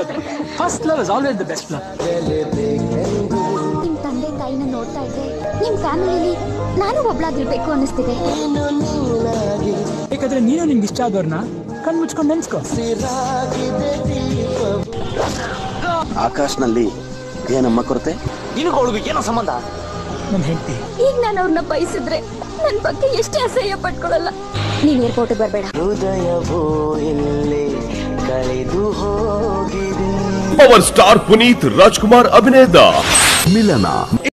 first love is always the best love ನಿಮ್ ತಂದೆ ತಾಯಿನ ನೋಡ್ತಾ ಇದ್ರೆ ನಿಮ್ ಫ್ಯಾಮಿಲಿಲಿ ನಾನು ಒಬ್ಳಾಗಿರ್ಬೇಕು ಅನಿಸ್ತಿದೆ ಬೇಕಾದ್ರೆ ನೀನು ನಿಮ್ಗೆ ಇಷ್ಟ ಆದವ್ರನ್ನ ಕಣ್ ಮುಚ್ಕೊಂಡು ನೆನ್ಸ್ಕೋ ಆಕಾಶ್ನಲ್ಲಿ ಏನಮ್ಮ ಕೊರತೆ ನಿನಗೂ ಅವಳಿಗೂ ಏನೋ ಸಂಬಂಧ ನನ್ನ ಹೆಂಡತಿ ಈಗ ನಾನು ಅವ್ರನ್ನ ಬಯಸಿದ್ರೆ ನನ್ ಬಗ್ಗೆ ಎಷ್ಟೇ ಅಸಹ್ಯ ಪಟ್ಕೊಳಲ್ಲ ನೀನ್ ಏರ್ಪೋರ್ಟ್ಗೆ ಬರ್ಬೇಡ ಹೃದಯವೋ ಇಲ್ಲೇ ಕಳೆದು ಹೋಗಿದೆ ಪವರ್ ಸ್ಟಾರ್ ಪುನೀತ್ ರಾಜ್ಕುಮಾರ್ ಅಭಿನಯದ ಮಿಲನ